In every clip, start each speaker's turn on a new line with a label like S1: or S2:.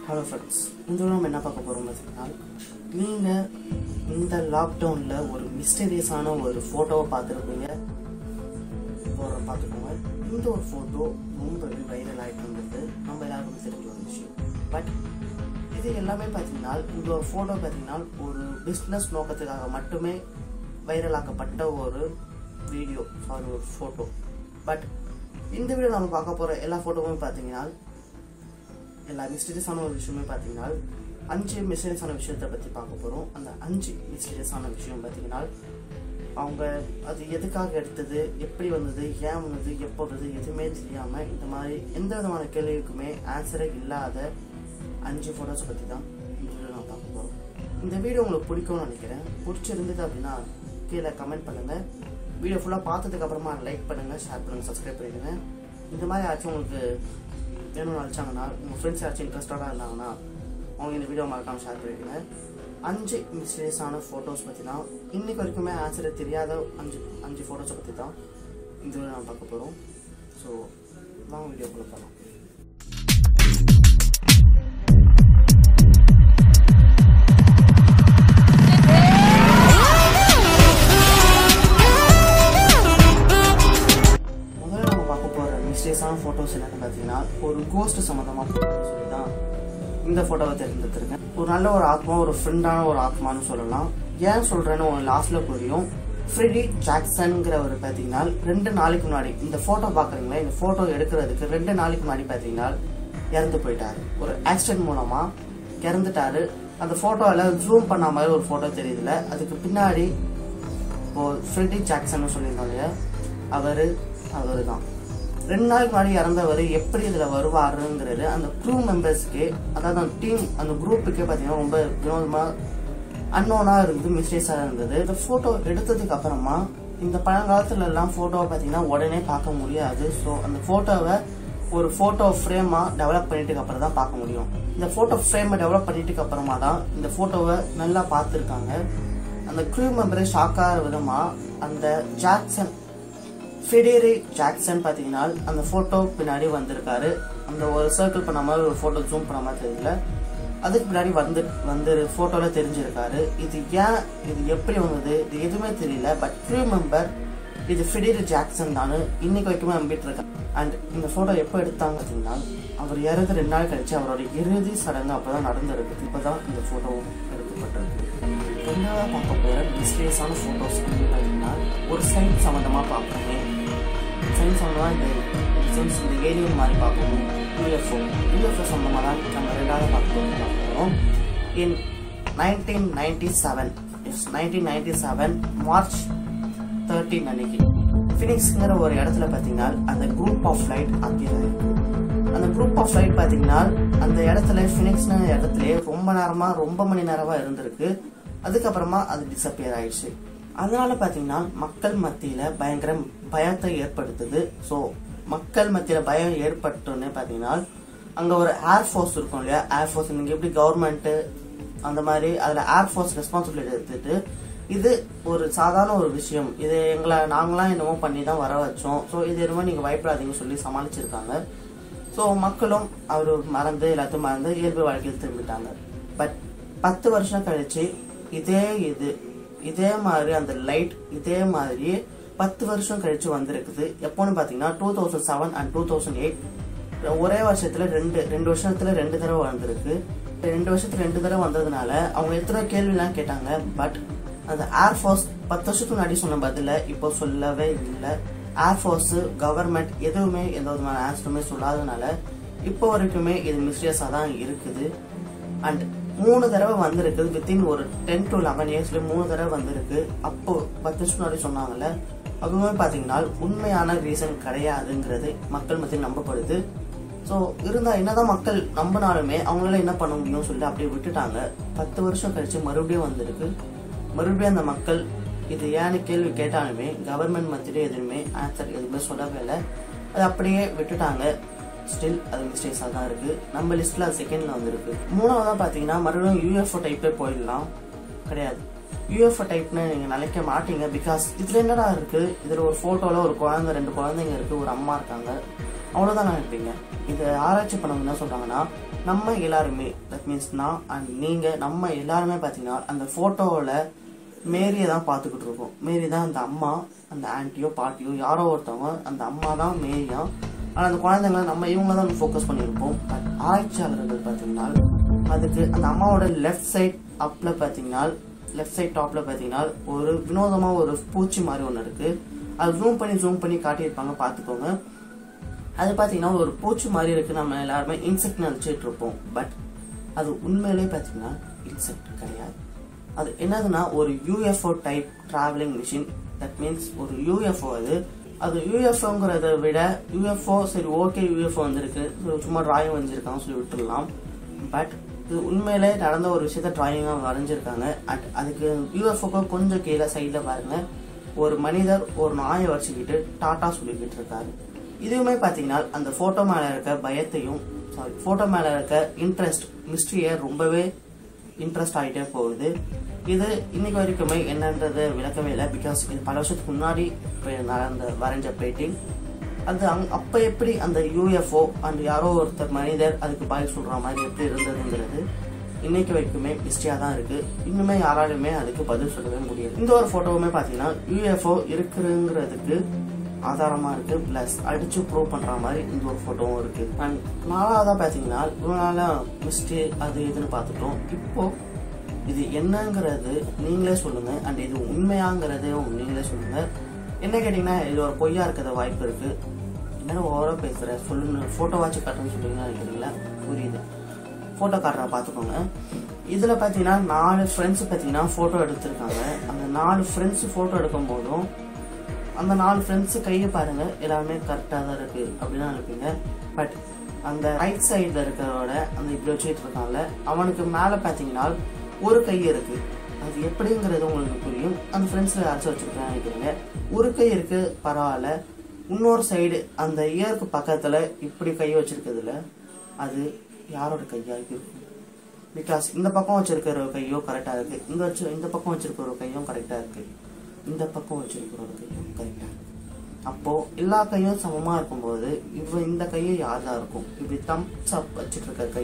S1: hello friends இந்த தடவை நம்ம என்ன பார்க்க போகிறோம் பார்த்தீங்கன்னா நீங்கள் இந்த லாக்டவுனில் ஒரு மிஸ்டீரியஸான ஒரு ஃபோட்டோவை பார்த்துருப்பீங்க போகிற பார்த்துக்கோங்க இந்த ஒரு ஃபோட்டோ ரொம்பவே வைரல் ஆகிட்டு இருந்தது நம்ம எல்லாருக்கும் தெரிஞ்ச ஒரு விஷயம் பட் இது எல்லாமே பார்த்தீங்கன்னா இந்த ஒரு ஃபோட்டோ பார்த்தீங்கன்னா ஒரு பிஸ்னஸ் நோக்கத்துக்காக மட்டுமே வைரலாக்கப்பட்ட ஒரு வீடியோ சாரி ஒரு ஃபோட்டோ பட் இந்த வீடியோ நம்ம பார்க்க போகிற எல்லா ஃபோட்டோவுமே பார்த்தீங்கன்னா எல்லா மிஸ்டீரியஸான ஒரு விஷயமே பார்த்தீங்கன்னா அஞ்சு மிஸ்டீரியஸான விஷயத்தை பற்றி பார்க்க போகிறோம் அந்த அஞ்சு மிஸ்டீரியஸான விஷயம் பார்த்தீங்கன்னா அவங்க அது எதுக்காக எடுத்தது எப்படி வந்தது ஏன் வந்தது எப்போ வந்தது எதுவுமே தெரியாமல் இந்த மாதிரி எந்த விதமான கேள்விக்குமே ஆன்சரே இல்லாத அஞ்சு ஃபோட்டோஸ் பற்றி தான் இந்த வீடியோ நான் பார்க்க போகிறோம் இந்த வீடியோ உங்களுக்கு பிடிக்கும்னு நினைக்கிறேன் பிடிச்சிருந்தது அப்படின்னா கீழே கமெண்ட் பண்ணுங்கள் வீடியோ ஃபுல்லாக பார்த்ததுக்கு அப்புறமா லைக் பண்ணுங்கள் ஷேர் பண்ணுங்கள் சப்ஸ்கிரைப் பண்ணிடுங்க இந்த மாதிரி ஆச்சும் உங்களுக்கு வேணும்னு நினச்சாங்கன்னா உங்கள் ஃப்ரெண்ட்ஸ் யாச்சும் இன்ட்ரெஸ்டடாக இருந்தாங்கன்னா அவங்க இந்த வீடியோ மறக்காமல் ஷேர் பண்ணிடுங்க அஞ்சு மிஸ்டீரியஸான ஃபோட்டோஸ் பற்றி தான் இன்னைக்கு வரைக்குமே ஆன்சரே தெரியாத அஞ்சு அஞ்சு ஃபோட்டோஸை பற்றி தான் இந்த வீடியோ நான் பார்க்க போகிறோம் ஸோ வாங்க வீடியோக்குள்ள போகலாம் முதல்ல நம்ம பார்க்க போகிற மிஸ்டேக்ஸான ஃபோட்டோஸ் என்னன்னு பார்த்தீங்கன்னா ஒரு கோஸ்ட் சம்மந்தமாக சொல்லி தான் இந்த ஃபோட்டோவை தேர்ந்தெடுத்திருக்கேன் ஒரு நல்ல ஒரு ஆத்மா ஒரு ஃப்ரெண்டான ஒரு ஆத்மான்னு சொல்லலாம் ஏன் சொல்கிறேன்னு உங்களுக்கு லாஸ்ட்டில் புரியும் ஃப்ரெடி ஜாக்சன்ங்கிற ஒரு பார்த்தீங்கன்னா ரெண்டு நாளைக்கு முன்னாடி இந்த ஃபோட்டோ பார்க்குறீங்களா இந்த ஃபோட்டோ எடுக்கிறதுக்கு ரெண்டு நாளைக்கு முன்னாடி பார்த்தீங்கன்னா இறந்து போயிட்டாரு ஒரு ஆக்சிடென்ட் மூலமாக இறந்துட்டாரு அந்த ஃபோட்டோவில் ஜூம் பண்ண மாதிரி ஒரு ஃபோட்டோ தெரியுதுல அதுக்கு பின்னாடி இப்போ ஃப்ரெடி ஜாக்சன் சொல்லியிருந்தோம் இல்லையா அவர் அவர் தான் ரெண்டு நாளைக்கு முன்னாடி இறந்தவர் எப்படி இதில் வருவாருங்கிறது அந்த க்ரூ மெம்பர்ஸ்க்கு அதாவது அந்த டீம் அந்த குரூப்புக்கே பார்த்தீங்கன்னா ரொம்ப வினோதமாக அன்னோனாக இருந்தது மிஸ்டேக்ஸாக இருந்தது இந்த ஃபோட்டோ எடுத்ததுக்கு அப்புறமா இந்த பழங்காலத்துல எல்லாம் ஃபோட்டோவை பார்த்தீங்கன்னா உடனே பார்க்க முடியாது ஸோ அந்த ஃபோட்டோவை ஒரு ஃபோட்டோ ஃப்ரேமாக டெவலப் பண்ணிட்டு அப்புறம் தான் பார்க்க முடியும் இந்த ஃபோட்டோ ஃப்ரேமை டெவலப் பண்ணிட்டு அப்புறமா தான் இந்த ஃபோட்டோவை நல்லா பார்த்துருக்காங்க அந்த க்ரூ மெம்பரே ஷாக் ஆகிற விதமாக அந்த ஜாக்சன் ஃபிடேரி ஜாக்சன் பார்த்தீங்கன்னா அந்த ஃபோட்டோ பின்னாடி வந்திருக்காரு அந்த ஒரு சர்க்கிள் பண்ண மாதிரி ஒரு ஃபோட்டோ ஜூம் பண்ண மாதிரி தெரியல அதுக்கு பின்னாடி வந்து வந்து ஃபோட்டோவில் தெரிஞ்சிருக்காரு இது ஏன் இது எப்படி வந்தது இது எதுவுமே தெரியல பட் க்ரூ மெம்பர் இது ஃபிடேரி ஜாக்சன் தான் இன்னைக்கு வரைக்குமே நம்பிட்டு இருக்காங்க அண்ட் இந்த ஃபோட்டோ எப்போ எடுத்தாங்க அப்படின்னா அவர் இறந்து ரெண்டு நாள் கழிச்சு அவரோட இறுதி சடங்கு அப்போதான் நடந்திருக்கு இப்போதான் இந்த ஃபோட்டோவும் எடுக்கப்பட்டிருக்கு ரெண்டாவது பார்க்க போகிற மிஸ்டேஸான ஃபோட்டோஸ் பார்த்தீங்கன்னா ஒரு சயின்ஸ் சம்மந்தமாக பார்ப்போமே சயின்ஸ் சம்மந்தமாக இந்த சயின்ஸ் இந்த ஏலியன் மாதிரி பார்ப்போம் யூஎஃப்ஓ யூஎஃப்ஓ சம்மந்தமாக தான் நம்ம ரெண்டாவது பார்க்க பார்க்குறோம் in nineteen ninety seven yes nineteen ninety seven March thirteen அன்னைக்கு ஃபினிக்ஸ்ங்கிற ஒரு இடத்துல பார்த்தீங்கன்னா அந்த குரூப் ஆஃப் லைட் அப்பியர் ஆயிருக்கு அந்த குரூப் ஆஃப் லைட் பார்த்தீங்கன்னா அந்த இடத்துல ஃபினிக்ஸ்னு இடத்துல ரொம்ப நேரமாக ரொம்ப மணி நேரமாக இருந்திருக்கு அதுக்கப்புறமா அது டிசப்பியர் ஆயிடுச்சு அதனால பார்த்தீங்கன்னா மக்கள் மத்தியில் பயங்கர பயத்தை ஏற்படுத்துது ஸோ மக்கள் மத்தியில் பயம் ஏற்பட்டோன்னே பார்த்தீங்கன்னா அங்கே ஒரு ஏர்ஃபோர்ஸ் இருக்கும் இல்லையா ஏர்ஃபோர்ஸ் நீங்கள் எப்படி கவர்மெண்ட்டு அந்த மாதிரி அதில் ஏர்ஃபோர்ஸ் ரெஸ்பான்சிபிலிட்டி எடுத்துட்டு இது ஒரு சாதாரண ஒரு விஷயம் இது எங்களை நாங்களாம் என்னமோ பண்ணி தான் வர வச்சோம் ஸோ இது என்னமோ நீங்கள் பயப்படாதீங்கன்னு சொல்லி சமாளிச்சிருக்காங்க ஸோ மக்களும் அவர் மறந்து எல்லாத்தையும் மறந்து இயல்பு வாழ்க்கையில் திரும்பிட்டாங்க பட் பத்து வருஷம் கழிச்சு இதே இது இதே மாதிரி அந்த லைட் இதே மாதிரி பத்து வருஷம் கழிச்சு வந்திருக்குது எப்போன்னு பார்த்தீங்கன்னா two thousand seven and two thousand eight ஒரே வருஷத்துல ரெண்டு ரெண்டு வருஷத்துல ரெண்டு தடவை வந்திருக்கு ரெண்டு வருஷத்துக்கு ரெண்டு தடவை வந்ததுனால அவங்க எத்தனை கேள்விலாம் கேட்டாங்க பட் அந்த ஏர்ஃபோர்ஸ் பத்து வருஷத்துக்கு முன்னாடி சொன்ன பதில இப்போ சொல்லவே இல்லை ஏர்ஃபோர்ஸ் கவர்மெண்ட் எதுவுமே எந்த விதமான ஆன்சருமே சொல்லாதனால இப்போ வரைக்குமே இது மிஸ்டேஸாக தான் இருக்குது அண்ட் மூணு தடவை வந்திருக்கு வித்தின் ஒரு டென் டு லெவன் இயர்ஸ்ல மூணு தடவை வந்திருக்கு அப்போ பத்து வருஷம் முன்னாடி சொன்னாங்கல்ல அதுவுமே பார்த்தீங்கன்னா உண்மையான ரீசன் கிடையாதுங்கிறது மக்கள் மத்தியில் நம்பப்படுது ஸோ இருந்தா என்னதான் மக்கள் நம்பினாலுமே அவங்களால என்ன பண்ண முடியும்னு சொல்லி அப்படியே விட்டுட்டாங்க பத்து வருஷம் கழிச்சு மறுபடியும் வந்திருக்கு மறுபடியும் அந்த மக்கள் இது ஏன்னு கேள்வி கேட்டாலுமே கவர்மெண்ட் மத்தியிலே எதுவுமே ஆன்சர் எதுவுமே சொல்லவே இல்லை அது அப்படியே விட்டுட்டாங்க ஸ்டில் அது மிஸ்டேக்ஸாக தான் இருக்கு நம்ம லிஸ்ட்ல அது செகண்ட்ல வந்திருக்கு மூணாவதா பார்த்தீங்கன்னா மறுபடியும் யூஎஃப்ஓ டைப்பே போயிடலாம் கிடையாது யூஎஃப்ஓ டைப்னு நீங்கள் நினைக்க மாட்டீங்க பிகாஸ் இதில் என்னடா இருக்குது இதில் ஒரு ஃபோட்டோவில் ஒரு குழந்தை ரெண்டு குழந்தைங்க இருக்குது ஒரு அம்மா இருக்காங்க அவ்வளோதான் நினைப்பீங்க இதை ஆராய்ச்சி பண்ணவங்க என்ன சொல்கிறாங்கன்னா நம்ம எல்லாருமே தட் மீன்ஸ் நான் அண்ட் நீங்கள் நம்ம எல்லாருமே பார்த்தீங்கன்னா அந்த ஃபோட்டோவில் மேரியை தான் பார்த்துக்கிட்டு இருக்கோம் மேரி தான் அந்த அம்மா அந்த ஆன்ட்டியோ பாட்டியோ யாரோ ஒருத்தவங்க அந்த அம்மா தான் மேரியா ஆனால் அந்த குழந்தைங்கள நம்ம இவங்க தான் ஃபோக்கஸ் பண்ணியிருப்போம் பட் ஆராய்ச்சியாளர்கள் பார்த்தீங்கன்னா அதுக்கு அந்த அம்மாவோட லெஃப்ட் சைட் அப்பில் பார்த்தீங்கன்னா லெஃப்ட் சைட் டாப்பில் பார்த்தீங்கன்னா ஒரு வினோதமாக ஒரு பூச்சி மாதிரி ஒன்று இருக்குது அது ஜூம் பண்ணி ஜூம் பண்ணி காட்டியிருப்பாங்க பார்த்துக்கோங்க அது பார்த்தீங்கன்னா ஒரு பூச்சி மாதிரி இருக்கு நம்ம எல்லாருமே இன்செக்ட் நினச்சிட்டு இருப்போம் பட் அது உண்மையிலேயே பார்த்தீங்கன்னா இன்செக்ட் கிடையாது அது என்னதுன்னா ஒரு UFO type travelling machine that means ஒரு யூஎஃப்ஓ அது அது யூஎஃப்ஓங்கிறத விட யூஎஃப்ஓ சரி ஓகே யூஎஃப்ஓ வந்திருக்கு so சும்மா டிராயிங் வரைஞ்சிருக்காங்க சொல்லி விட்டுடலாம் பட் இது உண்மையிலே நடந்த ஒரு விஷயத்த டிராயிங்காக வரைஞ்சிருக்காங்க அண்ட் அதுக்கு யூஎஃப்ஓக்கு கொஞ்சம் கீழே சைடில் பாருங்க ஒரு மனிதர் ஒரு நாயை வச்சுக்கிட்டு டாட்டா சொல்லிக்கிட்டு இருக்காரு இதுவுமே பார்த்தீங்கன்னா அந்த ஃபோட்டோ மேலே இருக்க பயத்தையும் சாரி ஃபோட்டோ மேலே இருக்க இன்ட்ரெஸ்ட் மிஸ்ட்ரியை ரொம்பவே இன்ட்ரெஸ்ட் ஆகிட்டே போகுது இது இன்னைக்கு வரைக்குமே என்னன்றது விளக்கவே இல்லை பிகாஸ் இது பல வருஷத்துக்கு முன்னாடி இப்ப நடந்த வரைஞ்ச பெயிண்டிங் அது அங் அப்போ எப்படி அந்த யூஎஃப்ஓ அந்த யாரோ ஒருத்தர் மனிதர் அதுக்கு பாய் சொல்கிற மாதிரி எப்படி இருந்ததுங்கிறது இன்னைக்கு வரைக்குமே மிஸ்டியாக தான் இருக்கு இன்னுமே யாராலுமே அதுக்கு பதில் சொல்லவே முடியாது இந்த ஒரு ஃபோட்டோவுமே பார்த்தீங்கன்னா யூஎஃப்ஓ இருக்குங்கிறதுக்கு ஆதாரமா இருக்கு பிளஸ் அடிச்சு ப்ரூவ் பண்ற மாதிரி இந்த ஒரு போட்டோவும் இருக்கு அண்ட் நாலாவதா பாத்தீங்கன்னா இவனால மிஸ்டே அது இதுன்னு பார்த்துட்டோம் இப்போ இது என்னங்கிறது நீங்களே சொல்லுங்க அண்ட் இது உண்மையாங்கிறதையும் நீங்களே சொல்லுங்க என்ன கேட்டீங்கன்னா இது ஒரு பொய்யா இருக்கிற வாய்ப்பு இருக்கு என்ன ஓவரா பேசுற சொல்லுங்க போட்டோ வாட்சி காட்டுன்னு சொல்றீங்கன்னா நினைக்கிறீங்களா புரியுது போட்டோ காட்டுறத பார்த்துக்கோங்க இதுல பாத்தீங்கன்னா நாலு ஃப்ரெண்ட்ஸ் பாத்தீங்கன்னா போட்டோ எடுத்திருக்காங்க அந்த நாலு ஃப்ரெண்ட்ஸ் போட்டோ எடுக்கும் போதும் அந்த நாலு ஃப்ரெண்ட்ஸ் கையை பாருங்க எல்லாமே கரெக்டாக தான் இருக்கு அப்படின்னு நினைப்பீங்க பட் அந்த ரைட் சைடில் இருக்கிறவரோட அந்த இப்படி வச்சுட்டு இருக்கான்ல அவனுக்கு மேலே பார்த்தீங்கன்னா ஒரு கை இருக்கு அது எப்படிங்கிறது உங்களுக்கு புரியும் அந்த ஃப்ரெண்ட்ஸில் யாராச்சும் வச்சுருக்கேன் நினைக்கிறீங்க ஒரு கை இருக்கு பரவாயில்ல இன்னொரு சைடு அந்த இயருக்கு பக்கத்தில் இப்படி கை வச்சிருக்கிறதுல அது யாரோட கையா இருக்கும் பிகாஸ் இந்த பக்கம் வச்சிருக்கிற ஒரு கையோ கரெக்டாக இருக்கு இந்த வச்சு இந்த பக்கம் வச்சிருக்கிற ஒரு கையும் கரெக்டாக இருக்கு இந்த பக்கம் வச்சிருக்கிற ஒரு கையும் கரெக்டாக இருக்கு அப்போ எல்லா கையும் சமமா இருக்கும்போது இவ இந்த கையை யார் தான் இருக்கும் இப்படி தம்ஸ் அப் வச்சிட்டு இருக்க கை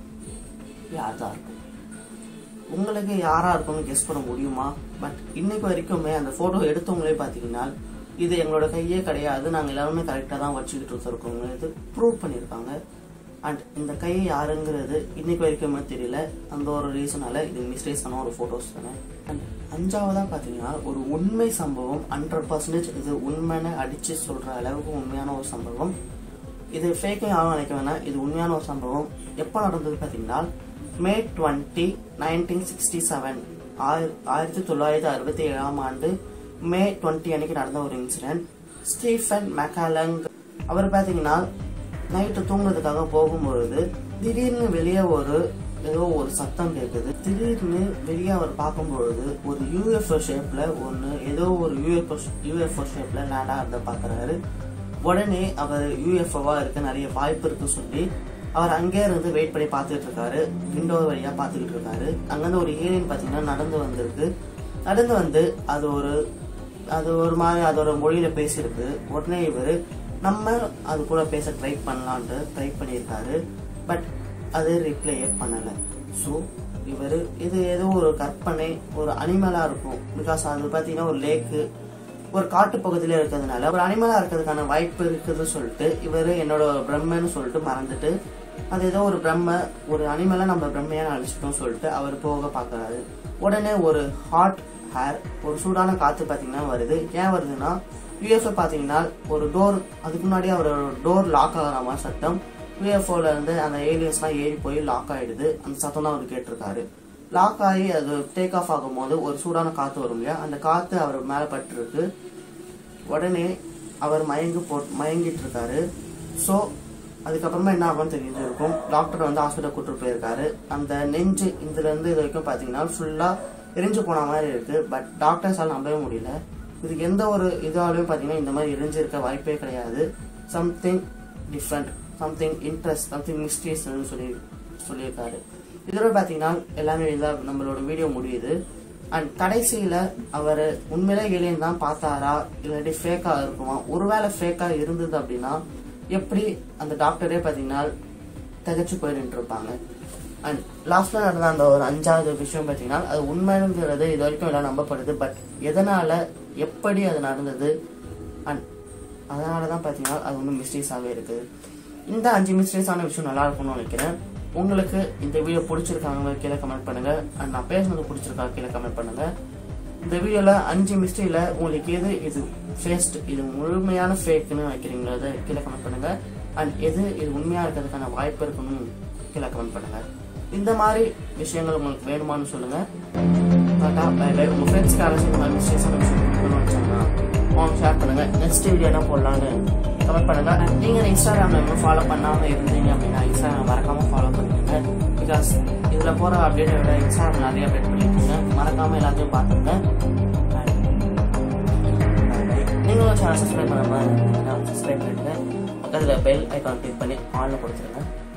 S1: யார் தான் இருக்கும் உங்களுக்கு யாரா இருக்கும்னு கெஸ் பண்ண முடியுமா பட் இன்னைக்கு வரைக்குமே அந்த போட்டோ எடுத்தவங்களே பாத்தீங்கன்னா இது எங்களோட கையே கிடையாது நாங்க எல்லாருமே கரெக்டா தான் வச்சுக்கிட்டு இருக்கோங்க இது ப்ரூவ் பண்ணியிருக்காங்க அண்ட் இந்த கை யாருங்கிறது இன்னைக்கு வரைக்குமே தெரியல அந்த ஒரு ரீசனால இது மிஸ்டேக்ஸ் ஆன ஒரு போட்டோஸ் தானே அண்ட் அஞ்சாவதா பாத்தீங்கன்னா ஒரு உண்மை சம்பவம் ஹண்ட்ரட் பர்சன்டேஜ் இது உண்மைன்னு அடிச்சு சொல்ற அளவுக்கு உண்மையான ஒரு சம்பவம் இது ஃபேக்கை யாரும் நினைக்க வேணாம் இது உண்மையான ஒரு சம்பவம் எப்போ நடந்தது பார்த்தீங்கன்னா May twenty nineteen sixty seven ஆயிரத்தி தொள்ளாயிரத்தி அறுபத்தி ஏழாம் ஆண்டு மே டுவெண்ட்டி அன்னைக்கு நடந்த ஒரு இன்சிடென்ட் ஸ்டீஃபன் மெக்காலங் அவர் பார்த்தீங்கன்னா நைட்டு தூங்குறதுக்காக போகும்பொழுது திடீர்னு வெளியே ஒரு ஏதோ ஒரு சத்தம் கேட்குது திடீர்னு வெளியே அவர் பார்க்கும்பொழுது ஒரு யூஎஃப்ஓ ஷேப்ல ஒன்று ஏதோ ஒரு யூஎஃப்ஓ யூஎஃப்ஓ ஷேப்ல லேண்ட் ஆகிறத பார்க்குறாரு உடனே அவர் யூஎஃப்ஓவா இருக்க நிறைய வாய்ப்பு இருக்கு சொல்லி அவர் அங்கே இருந்து வெயிட் பண்ணி பார்த்துட்டு இருக்காரு விண்டோ வழியா பார்த்துக்கிட்டு இருக்காரு அங்கிருந்து ஒரு ஏலியன் பார்த்தீங்கன்னா நடந்து வந்திருக்கு நடந்து வந்து அது ஒரு அது ஒரு மாதிரி அதோட மொழியில பேசியிருக்கு உடனே இவர் நம்ம அது கூட பேச ட்ரை பண்ணலான்ட்டு ட்ரை பண்ணியிருக்காரு பட் அது ரிப்ளையே பண்ணலை ஸோ இவர் இது ஏதோ ஒரு கற்பனை ஒரு அனிமலாக இருக்கும் பிகாஸ் அது பார்த்தீங்கன்னா ஒரு லேக்கு ஒரு காட்டு பகுதியில இருக்கிறதுனால ஒரு அனிமலா இருக்கிறதுக்கான வாய்ப்பு இருக்குதுன்னு சொல்லிட்டு இவர் என்னோட பிரம்மன்னு சொல்லிட்டு மறந்துட்டு அது ஏதோ ஒரு பிரம்ம ஒரு அனிமலை நம்ம பிரம்மையா அழிச்சிட்டோம் சொல்லிட்டு அவர் போக பார்க்கறாரு உடனே ஒரு ஹாட் ஹேர் ஒரு சூடான காத்து பாத்தீங்கன்னா வருது ஏன் வருதுன்னா யூஎஃப்ஓ பாத்தீங்கன்னா ஒரு டோர் அதுக்கு முன்னாடி அவர் டோர் லாக் ஆகிற மாதிரி சத்தம் யூஎஃப்ஓல இருந்து அந்த ஏலியன்ஸ்லாம் ஏறி போய் லாக் ஆயிடுது அந்த சத்தம் தான் அவர் கேட்டிருக்காரு லாக் ஆகி அது டேக் ஆஃப் ஆகும்போது ஒரு சூடான காத்து வரும் இல்லையா அந்த காத்து அவர் மேல பட்டிருக்கு உடனே அவர் மயங்கி போ மயங்கிட்டு இருக்காரு ஸோ அதுக்கப்புறமா என்ன ஆகும்னு தெரிஞ்சிருக்கும் டாக்டர் வந்து ஹாஸ்பிட்டல் கூட்டிட்டு போயிருக்காரு அந்த நெஞ்சு இதுல இருந்து இது வரைக்கும் பாத்தீங்கன்னா ஃபுல்லா எரிஞ்சு போன மாதிரி இருக்கு பட் டாக்டர்ஸால் நம்பவே முடியல இதுக்கு எந்த ஒரு இதாலையும் பாத்தீங்கன்னா இந்த மாதிரி எரிஞ்சிருக்க வாய்ப்பே கிடையாது something different something interest something mysteries சொல்லி சொல்லியிருக்காரு இதோட பாத்தீங்கன்னா எல்லாமே இதான் நம்மளோட வீடியோ முடியுது அண்ட் கடைசியில அவர் உண்மையிலே ஏலியன் தான் பார்த்தாரா இல்லாட்டி ஃபேக்கா இருக்குமா ஒருவேளை ஃபேக்கா இருந்தது அப்படின்னா எப்படி அந்த டாக்டரே பார்த்தீங்கன்னா திகச்சு போய் நின்றுருப்பாங்க அண்ட் லாஸ்ட்ல நடந்த அந்த ஒரு அஞ்சாவது விஷயம் பார்த்தீங்கன்னா அது உண்மைங்கிறது இது வரைக்கும் எல்லாம் நம்பப்படுது பட் எதனால எப்படி அது நடந்தது அண்ட் அதனால தான் பார்த்தீங்கன்னா அது ஒன்றும் மிஸ்டேக்ஸாகவே இருக்குது இந்த அஞ்சு மிஸ்டேக்ஸான விஷயம் நல்லா இருக்கும்னு நினைக்கிறேன் உங்களுக்கு இந்த வீடியோ பிடிச்சிருக்காங்க கீழே கமெண்ட் பண்ணுங்க அண்ட் நான் பேசுனது பிடிச்சிருக்கா கீழே கமெண்ட் பண்ணுங்க இந்த வீடியோல அஞ்சு மிஸ்டேக்ல உங்களுக்கு எது இது ஃபேஸ்ட் இது முழுமையான ஃபேக்னு வைக்கிறீங்களோ அதை கீழே கமெண்ட் பண்ணுங்க அண்ட் எது இது உண்மையா இருக்கிறதுக்கான வாய்ப்பு இருக்குன்னு கீழே கமெண்ட் பண்ணுங்க இந்த மாதிரி விஷயங்கள் உங்களுக்கு வேணுமான்னு சொல்லுங்க டாடா பை பை உங்க ஃப்ரெண்ட்ஸ்க்கு யாராச்சும் இந்த மாதிரி மிஸ்டேக்ஸான விஷயம் கொடுக்கணும்னு நினைச்சாங்கன்னா அவங்க ஷேர் பண்ணுங்க நெக்ஸ்ட் வீடியோ என்ன போடலான்னு கமெண்ட் பண்ணுங்க And நீங்க இன்ஸ்டாகிராம்ல இன்னும் ஃபாலோ பண்ணாம இருந்தீங்க அப்படின்னா இன்ஸ்டாகிராம் மறக்காம ஃபாலோ பண்ணுங்க பிகாஸ் இதுல போற அப்டேட்டை விட இன்ஸ்டாகிராம் நிறைய அப்டேட் பண்ணிருக்கீங்க மறக்காம எல்லாத்தையும் பாத்துங்க நீங்களும் சேனல் சப்ஸ்கிரைப் பண்ணாம சப்ஸ்கிரைப் பண்ணிடுங்க பக்கத்துல பெல் ஐக்கான் கிளிக் பண்ணி ஆன்ல கொடுத்துருங்க